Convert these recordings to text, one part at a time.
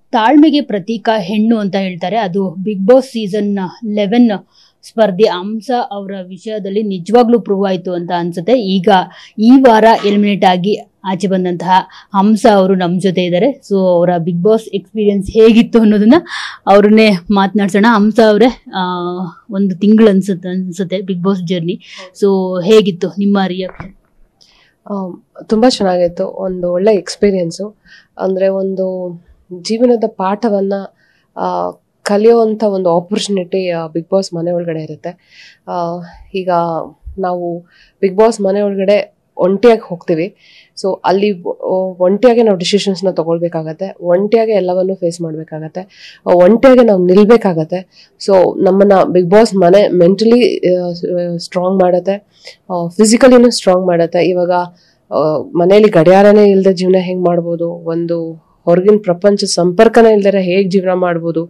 ತಾಳ್ಮೆಗೆ ಪ್ರತೀಕ ಹೆಣ್ಣು ಅಂತ ಹೇಳ್ತಾರೆ ಅದು ಬಿಗ್ ಬಾಸ್ ಸೀಸನ್ ಲೆವೆನ್ ಸ್ಪರ್ಧಿ ಹಂಸ ಅವರ ವಿಷಯದಲ್ಲಿ ನಿಜವಾಗ್ಲೂ ಪ್ರೂವ್ ಆಯ್ತು ಅಂತ ಅನ್ಸುತ್ತೆ ಈಗ ಈ ವಾರ ಎಲಿಮಿನೇಟ್ ಆಗಿ ಆಚೆ ಬಂದಂತಹ ಹಂಸ ಅವರು ನಮ್ಮ ಜೊತೆ ಇದ್ದಾರೆ ಸೊ ಅವರ ಬಿಗ್ ಬಾಸ್ ಎಕ್ಸ್ಪೀರಿಯನ್ಸ್ ಹೇಗಿತ್ತು ಅನ್ನೋದನ್ನ ಅವ್ರನ್ನೇ ಮಾತನಾಡ್ಸೋಣ ಹಂಸ ಅವರೇ ಒಂದು ತಿಂಗಳು ಅನ್ಸುತ್ತೆ ಅನ್ಸುತ್ತೆ ಬಿಗ್ ಬಾಸ್ ಜರ್ನಿ ಸೊ ಹೇಗಿತ್ತು ನಿಮ್ಮ ರಿಯಾಕ್ಷನ್ ಆಮ್, ತುಂಬಾ ಚೆನ್ನಾಗಿತ್ತು ಒಂದು ಒಳ್ಳೆ ಎಕ್ಸ್ಪೀರಿಯನ್ಸು ಅಂದ್ರೆ ಒಂದು ಜೀವನದ ಪಾಠವನ್ನ ಆ, ಕಲಿಯುವಂತ ಒಂದು ಆಪರ್ಚುನಿಟಿ ಬಿಗ್ ಬಾಸ್ ಮನೆ ಒಳಗಡೆ ಇರುತ್ತೆ ಆ, ಈಗ ನಾವು ಬಿಗ್ ಬಾಸ್ ಮನೆ ಒಳಗಡೆ ಒಂಟಿಯಾಗಿ ಹೋಗ್ತೀವಿ ಸೊ ಅಲ್ಲಿ ಒ- ಒಂಟಿಯಾಗಿ ನಾವು ಡಿಸಿಷನ್ಸ್ನ ತಗೊಳ್ಬೇಕಾಗತ್ತೆ ಒಂಟಿಯಾಗಿ ಎಲ್ಲವನ್ನು ಫೇಸ್ ಮಾಡಬೇಕಾಗತ್ತೆ ಒಂಟಿಯಾಗಿ ನಾವು ನಿಲ್ಬೇಕಾಗತ್ತೆ ಸೊ ನಮ್ಮನ್ನ ಬಿಗ್ ಬಾಸ್ ಮನೆ ಮೆಂಟಲಿ ಸ್ಟ್ರಾಂಗ್ ಮಾಡುತ್ತೆ ಫಿಸಿಕಲಿನೂ ಸ್ಟ್ರಾಂಗ್ ಮಾಡುತ್ತೆ ಇವಾಗ ಆ, ಮನೆಯಲ್ಲಿ ಗಡಿಯಾರನೇ ಇಲ್ಲದೆ ಜೀವನ ಹೆಂಗ್ ಮಾಡ್ಬೋದು ಒಂದು ಹೊರಗಿನ ಪ್ರಪಂಚ ಸಂಪರ್ಕನೇ ಇಲ್ದಿರ ಹೇಗೆ ಜೀವನ ಮಾಡ್ಬೋದು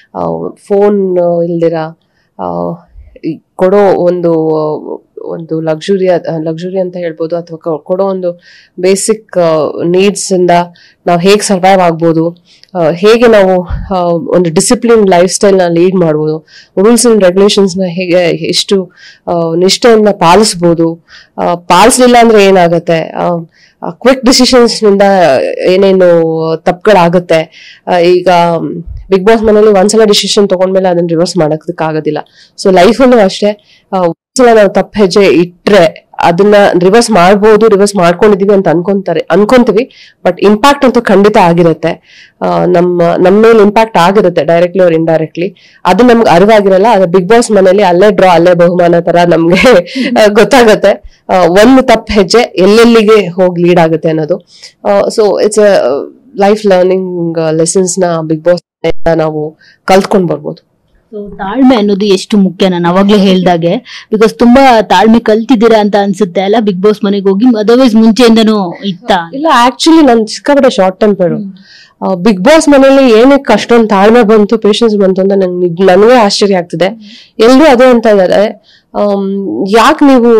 ಫೋನ್ ಇಲ್ದಿರ ಆ, ಈ ಕೊಡೋ ಒಂದು ಒಂದು ಲಕ್ಸುರಿ ಲಕ್ಸುರಿ ಅಂತ ಹೇಳ್ಬೋದು ಅಥವಾ ಕೊಡೋ ಒಂದು ಬೇಸಿಕ್ ನೀಡ್ಸ್ ಇಂದ ನಾವು ಹೇಗೆ ಸರ್ವೈವ್ ಆಗ್ಬೋದು ಆ, ಹೇಗೆ ನಾವು ಆ, ಒಂದು ಡಿಸಿಪ್ಲಿನ್ ಲೈಫ್ ಸ್ಟೈಲ್ನ ಲೀಡ್ ಮಾಡ್ಬೋದು ರೂಲ್ಸ್ ಅಂಡ್ ರೆಗ್ಯುಲೇಷನ್ಸ್ನ ಹೇಗೆ ಎಷ್ಟು ಆ, ನಿಷ್ಠೆಯಿಂದ ಪಾಲಿಸ್ಬೋದು ಆ, ಪಾಲಿಸ್ಲಿಲ್ಲ ಅಂದ್ರೆ ಏನಾಗುತ್ತೆ ಕ್ವಿಕ್ ಡಿಸಿಷನ್ಸ್ನಿಂದ ಏನೇನು ತಪ್ಪುಗಳಾಗುತ್ತೆ ಆ, ಈಗ ಬಿಗ್ ಬಾಸ್ ಮನೇಲಿ ಒಂದ್ಸಲ ಡಿಸಿಷನ್ ತಗೊಂಡ್ಮೇಲೆ ಅದನ್ನ ರಿವರ್ಸ್ ಮಾಡೋದಕ್ಕೆ ಆಗೋದಿಲ್ಲ ಸೊ ಲೈಫಲ್ಲೂ ಅಷ್ಟೇ ಆ, ಒಂದ್ಸಲ ನಾವು ತಪ್ಪು ಹೆಜ್ಜೆ ಇಟ್ರೆ ಅದನ್ನ ರಿವರ್ಸ್ ಮಾಡ್ಬೋದು ರಿವರ್ಸ್ ಮಾಡ್ಕೊಂಡಿದೀವಿ ಅಂತ ಅನ್ಕೊಂತಾರೆ ಅನ್ಕೊಂತೀವಿ ಬಟ್ ಇಂಪ್ಯಾಕ್ಟ್ ಅಂತೂ ಖಂಡಿತ ಆಗಿರುತ್ತೆ ಆ, ನಮ್ಮ ನಮ್ಮ ಮೇಲೆ ಇಂಪ್ಯಾಕ್ಟ್ ಆಗಿರುತ್ತೆ ಡೈರೆಕ್ಟ್ಲಿ ಅವ್ರ ಇಂಡೈರೆಕ್ಟ್ಲಿ ಅದು ನಮ್ಗೆ ಅರಿವಾಗಿರಲ್ಲ ಅದು ಬಿಗ್ ಬಾಸ್ ಮನೇಲಿ ಅಲ್ಲೇ ಡ್ರಾ ಅಲ್ಲೇ ಬಹುಮಾನ ತರ ನಮ್ಗೆ ಆ, ಗೊತ್ತಾಗುತ್ತೆ ಆ, ಒಂದು ತಪ್ಪು ಹೆಜ್ಜೆ ಎಲ್ಲೆಲ್ಲಿಗೆ ಹೋಗಿ ಲೀಡ್ ಆಗುತ್ತೆ ಅನ್ನೋದು so it's life learning lessons ನ ಬಿಗ್ ಬಾಸ್ ನಾವು ಕಲ್ತ್ಕೊಂಡ್ ಬರ್ಬೋದು ಸೊ ತಾಳ್ಮೆ ಅನ್ನೋದು ಎಷ್ಟು ಮುಖ್ಯ ನಾನು ಅವಾಗ್ಲೇ ಹೇಳ್ದಾಗೆ ಬಿಕಾಸ್ ತುಂಬಾ ತಾಳ್ಮೆ ಕಲ್ತಿದ್ದೀರಾ ಅಂತ ಅನ್ಸುತ್ತೆ ಅಲ್ಲ ಬಿಗ್ ಬಾಸ್ ಮನೆಗೆ ಹೋಗಿ ಅದರ್ವೈಸ್ ಮುಂಚೆಯಿಂದನೂ ಇತ್ತ ಇಲ್ಲ ಆಕ್ಚುಲಿ ನನ್ ಸಿಕ್ಕಾಪಟ್ಟೆ ಶಾರ್ಟ್ ಟೆಂಪರ್ ಬಿಗ್ ಬಾಸ್ ಮನೇಲಿ ಏನಕ್ಕೆ ಅಷ್ಟೊಂದು ತಾಳ್ಮೆ ಬಂತು ಪೇಷನ್ಸ್ ಬಂತು ಅಂತ ನಂಗೆ ನಿಜ- ನನಗೆ ಆಶ್ಚರ್ಯ ಆಗ್ತಿದೆ ಎಲ್ರು ಅದೇ ಅಂತ ಇದ್ದಾರೆ ಯಾಕೆ ನೀವು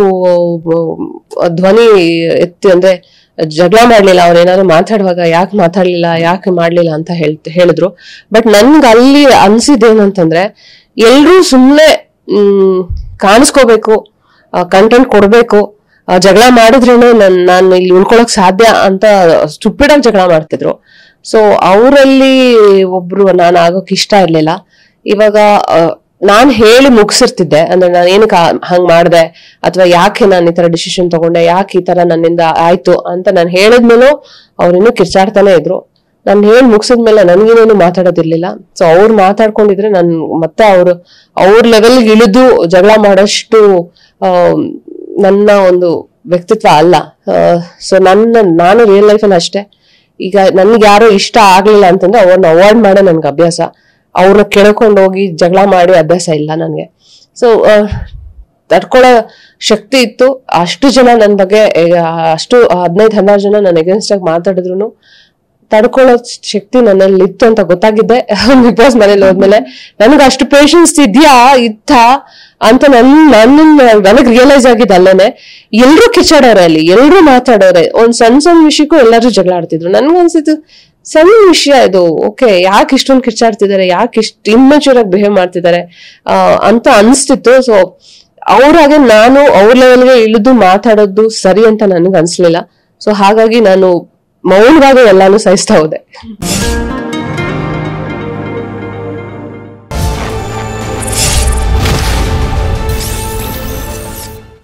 ಆ, ಧ್ವನಿ ಎತ್ತಿ ಅಂದ್ರೆ ಜಗಳ ಮಾಡ್ಲಿಲ್ಲ ಅವ್ರು ಏನಾದ್ರು ಮಾತಾಡುವಾಗ ಯಾಕೆ ಮಾತಾಡ್ಲಿಲ್ಲ ಯಾಕೆ ಮಾಡ್ಲಿಲ್ಲ ಅಂತ ಹೇಳ್ ಹೇಳಿದ್ರು ಬಟ್ ನನ್ಗೆ ಅಲ್ಲಿ ಅನ್ಸಿದ್ದೇನಂತಂದ್ರೆ ಎಲ್ರೂ ಸುಮ್ನೆ ಹ್ಮ್ ಕಾಣಿಸ್ಕೋಬೇಕು ಕಂಟೆಂಟ್ ಕೊಡ್ಬೇಕು ಆ, ಜಗಳ ಮಾಡಿದ್ರೇನೆ ನನ್ ನಾನು ಇಲ್ಲಿ ಉಳ್ಕೊಳಕ್ ಸಾಧ್ಯ ಅಂತ ಸ್ಟುಪಿಡ್ ಆಗಿ ಜಗಳ ಮಾಡ್ತಿದ್ರು ಸೊ ಅವರಲ್ಲಿ ಒಬ್ರು ನಾನು ಆಗೋಕ್ ಇಷ್ಟ ಇರ್ಲಿಲ್ಲ ಇವಾಗ ನಾನು ಹೇಳಿ ಮುಗಿಸಿರ್ತಿದ್ದೆ ಅಂದ್ರೆ ನಾನು ಏನಕ್ಕೆ ಆ- ಹಂಗ್ ಮಾಡ್ದೆ ಅಥವಾ ಯಾಕೆ ನಾನು ಈ ತರ ಡಿಸಿಷನ್ ತಗೊಂಡೆ ಯಾಕೆ ಈ ತರ ನನ್ನಿಂದ ಆಯ್ತು ಅಂತ ನಾನು ಹೇಳಿದ್ಮೇಲೂ ಅವ್ರಿನ್ನೂ ಕಿರ್ಚಾಡ್ತಾನೆ ಇದ್ರು ನಾನು ಹೇಳಿ ಮುಗಿಸಿದ್ಮೇಲೆ ನನ್ಗೇನೇನು ಮಾತಾಡೋದಿರ್ಲಿಲ್ಲ ಸೊ ಅವ್ರು ಮಾತಾಡ್ಕೊಂಡಿದ್ರೆ ನಾನು ಮತ್ತೆ ಅವ್ರು ಅವ್ರ ಲೆವೆಲ್ಗೆ ಇಳಿದು ಜಗಳ ಮಾಡೋಷ್ಟು ಆ, ನನ್ನ ಒಂದು ವ್ಯಕ್ತಿತ್ವ ಅಲ್ಲ ಸೊ ನನ್ನ ನಾನು ರಿಯಲ್ ಲೈಫಲ್ಲಿ ಅಷ್ಟೇ ಈಗ ನನ್ಗೆ ಯಾರೋ ಇಷ್ಟ ಆಗ್ಲಿಲ್ಲ ಅಂತಂದ್ರೆ ಅವ್ರನ್ನ ಅವಾಯ್ಡ್ ಮಾಡೋ ನನ್ಗೆ ಅಭ್ಯಾಸ ಅವ್ರನ್ನ ಕೆಳ್ಕೊಂಡು ಹೋಗಿ ಜಗಳ ಮಾಡಿ ಅಭ್ಯಾಸ ಇಲ್ಲ ನನಗೆ ಸೊ ತಡ್ಕೊಳ್ಳೋ ಶಕ್ತಿ ಇತ್ತು ಅಷ್ಟು ಜನ ನನ್ನ ಬಗ್ಗೆ ಈಗ ಅಷ್ಟು ಹದಿನೈದು ಹದಿನಾರು ಜನ ನನ್ನ ಎಗೇನ್ಸ್ಟ್ ಆಗಿ ಮಾತಾಡಿದ್ರು ತಡ್ಕೊಳ್ಳೋ ಶಕ್ತಿ ನನ್ನಲ್ಲಿ ಇತ್ತು ಅಂತ ಗೊತ್ತಾಗಿದ್ದೆ ಬಿಗ್ ಬಾಸ್ ಮನೇಲಿ ಹೋದ್ಮೇಲೆ ನನಗೆ ಅಷ್ಟು ಪೇಷನ್ಸ್ ಇದ್ಯಾ ಇತ್ತ ಅಂತ ನನ್ ನನ್ನ ನನಗ್ ರಿಯಲೈಸ್ ಆಗಿದ್ದು ಅಲ್ಲೇನೆ ಎಲ್ರು ಕಿಚ್ಚಾಡೋರೆ ಅಲ್ಲಿ ಎಲ್ರು ಮಾತಾಡೋರೆ ಒಂದ್ ಸಣ್ಣ ಸಣ್ಣ ವಿಷಯಕ್ಕೂ ಎಲ್ಲರೂ ಜಗಳ ಆಡ್ತಿದ್ರು ನನ್ಗನ್ಸಿತ್ತು ಸಣ್ಣ ವಿಷಯ ಇದು ಓಕೆ ಯಾಕೆ ಇಷ್ಟೊಂದು ಕಿಚ್ಚಾಡ್ತಿದ್ದಾರೆ ಯಾಕೆ ಇಷ್ಟು ಇಮ್ಮೆಚೂರ್ ಆಗಿ ಬಿಹೇವ್ ಮಾಡ್ತಿದ್ದಾರೆ ಆ, ಅಂತ ಅನ್ಸ್ತಿತ್ತು ಸೊ ಅವ್ರಾಗೆ ನಾನು ಅವ್ರ ಲೆವೆಲ್ಗೆ ಇಳಿದು ಮಾತಾಡೋದು ಸರಿ ಅಂತ ನನಗೆ ಅನ್ಸ್ಲಿಲ್ಲ ಸೊ ಹಾಗಾಗಿ ನಾನು ಮೌನವಾಗಿ ಎಲ್ಲಾನು ಸಹಿಸ್ತಾ ಹೋದೆ